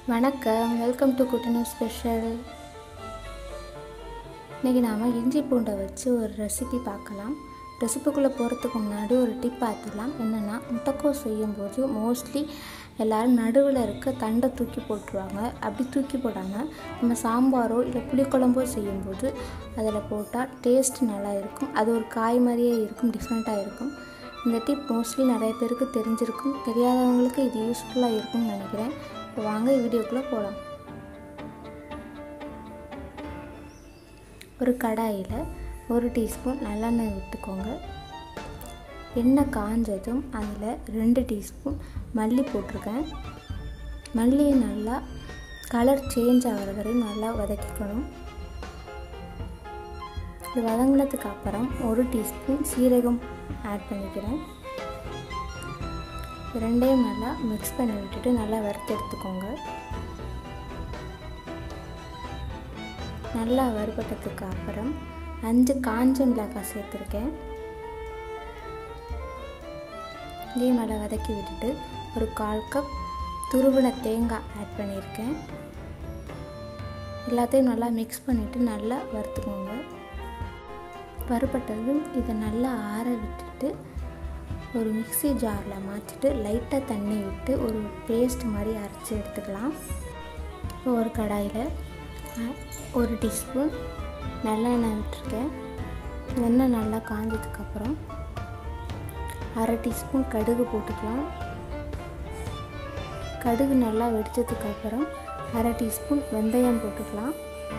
வணக்கம் welcome to குட்டினு special இன்றைக்கி நாம் இஞ்சி பூண்டை வச்சு ஒரு ரெசிபி பார்க்கலாம் ரெசிபிக்குள்ளே போகிறதுக்கு முன்னாடி ஒரு டிப் பார்த்துக்கலாம் என்னென்னா முட்டைக்கோஸ் செய்யும்போது மோஸ்ட்லி எல்லோரும் நடுவில் இருக்க தண்டை தூக்கி போட்டுருவாங்க அப்படி தூக்கி போடாமல் நம்ம சாம்பாரோ இல்லை புளிக்குழம்போ செய்யும்போது அதில் போட்டால் டேஸ்ட் நல்லா இருக்கும் அது ஒரு காய் மாதிரியே இருக்கும் டிஃப்ரெண்ட்டாக இருக்கும் இந்த டிப் மோஸ்ட்லி நிறைய பேருக்கு தெரிஞ்சிருக்கும் தெரியாதவங்களுக்கு இது யூஸ்ஃபுல்லாக இருக்கும்னு நினைக்கிறேன் இப்போ வாங்க வீடியோக்குள்ளே போகலாம் ஒரு கடாயில் ஒரு டீஸ்பூன் நல்லெண்ணெய் விட்டுக்கோங்க எண்ணெய் காஞ்சதும் அதில் ரெண்டு டீஸ்பூன் மல்லி போட்டிருக்கேன் மல்லியை நல்லா கலர் சேஞ்ச் ஆகிற வரையும் நல்லா வதக்கிக்கணும் இது வதங்கினதுக்கு அப்புறம் ஒரு டீஸ்பூன் சீரகம் ஆட் பண்ணிக்கிறேன் ரெண்டையும் நல்லா மிக்ஸ் பண்ணி விட்டுட்டு நல்லா வறுத்து எடுத்துக்கோங்க நல்லா வறுபட்டதுக்கு அப்புறம் அஞ்சு காஞ்ச மிளகாய் சேர்த்துருக்கேன் இதையும் நல்லா வதக்கி விட்டுட்டு ஒரு கால் கப் துருவின தேங்காய் ஆட் பண்ணியிருக்கேன் எல்லாத்தையும் நல்லா மிக்ஸ் பண்ணிவிட்டு நல்லா வறுத்துக்கோங்க வறுபட்டதும் இதை நல்லா ஆற விட்டுட்டு ஒரு மிக்சி ஜாரில் மாற்றிட்டு லைட்டாக தண்ணி விட்டு ஒரு பேஸ்ட் மாதிரி அரைச்சி எடுத்துக்கலாம் இப்போ ஒரு கடாயில் ஒரு டீஸ்பூன் நல்லெண்ணெய் விட்டுருக்கேன் எண்ணெய் நல்லா காஞ்சதுக்கப்புறம் அரை டீஸ்பூன் கடுகு போட்டுக்கலாம் கடுகு நல்லா வெடித்ததுக்கப்புறம் அரை டீஸ்பூன் வெந்தயம் போட்டுக்கலாம்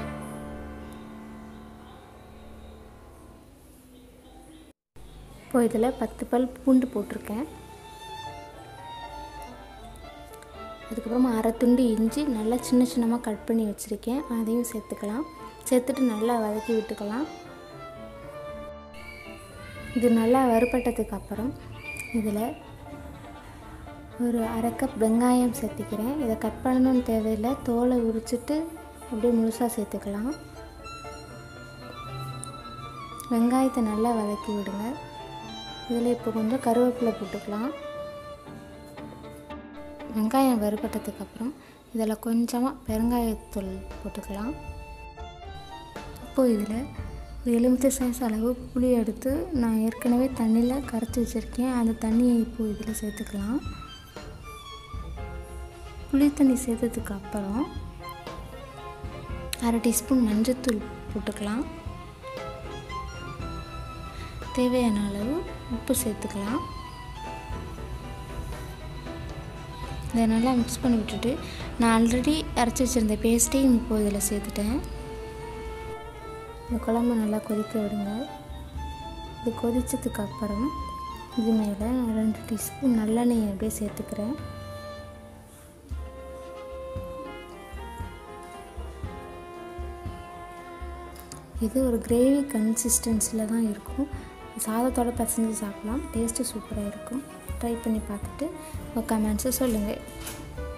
இப்போ இதில் பத்து பல் பூண்டு போட்டிருக்கேன் அதுக்கப்புறமா அரை துண்டு இஞ்சி நல்லா சின்ன சின்னமாக கட் பண்ணி வச்சுருக்கேன் அதையும் சேர்த்துக்கலாம் சேர்த்துட்டு நல்லா வதக்கி விட்டுக்கலாம் இது நல்லா வறுபட்டதுக்கு அப்புறம் இதில் ஒரு அரை கப் வெங்காயம் சேர்த்துக்கிறேன் இதை கட் பண்ணணும்னு தேவையில்லை தோலை உரிச்சிட்டு அப்படியே முழுசாக சேர்த்துக்கலாம் வெங்காயத்தை நல்லா வதக்கி விடுங்க இதில் இப்போ கொஞ்சம் கருவேப்பிலை போட்டுக்கலாம் வெங்காயம் வறுபட்டதுக்கப்புறம் இதில் கொஞ்சமாக பெருங்காயத்தூள் போட்டுக்கலாம் இப்போது இதில் ஒரு எலுமிச்சை சைஸ் அளவு புளி எடுத்து நான் ஏற்கனவே தண்ணியில் கரைச்சி வச்சுருக்கேன் அந்த தண்ணியை இப்போது இதில் சேர்த்துக்கலாம் புளி தண்ணி சேர்த்ததுக்கு அப்புறம் அரை டீஸ்பூன் மஞ்சத்தூள் போட்டுக்கலாம் தேவையான அளவு உப்பு சேர்த்துக்கலாம் இதை நல்லா மிக்ஸ் பண்ணி விட்டுட்டு நான் ஆல்ரெடி அரைச்சி வச்சுருந்த பேஸ்ட்டையும் இப்போ இதில் சேர்த்துட்டேன் இந்த குழம்பு நல்லா கொதிக்க விடுங்க இது கொதித்ததுக்கு அப்புறம் இது மேலே நான் ரெண்டு டீஸ்பூன் நல்லெண்ணெய் அப்படியே சேர்த்துக்கிறேன் இது ஒரு கிரேவி கன்சிஸ்டன்சியில் தான் இருக்கும் சாதத்தோடு பசஞ்சு சாப்பிட்லாம் டேஸ்ட்டு சூப்பராக இருக்கும் ட்ரை பண்ணி பார்த்துட்டு உங்கள் கமெண்ட்ஸை சொல்லுங்கள்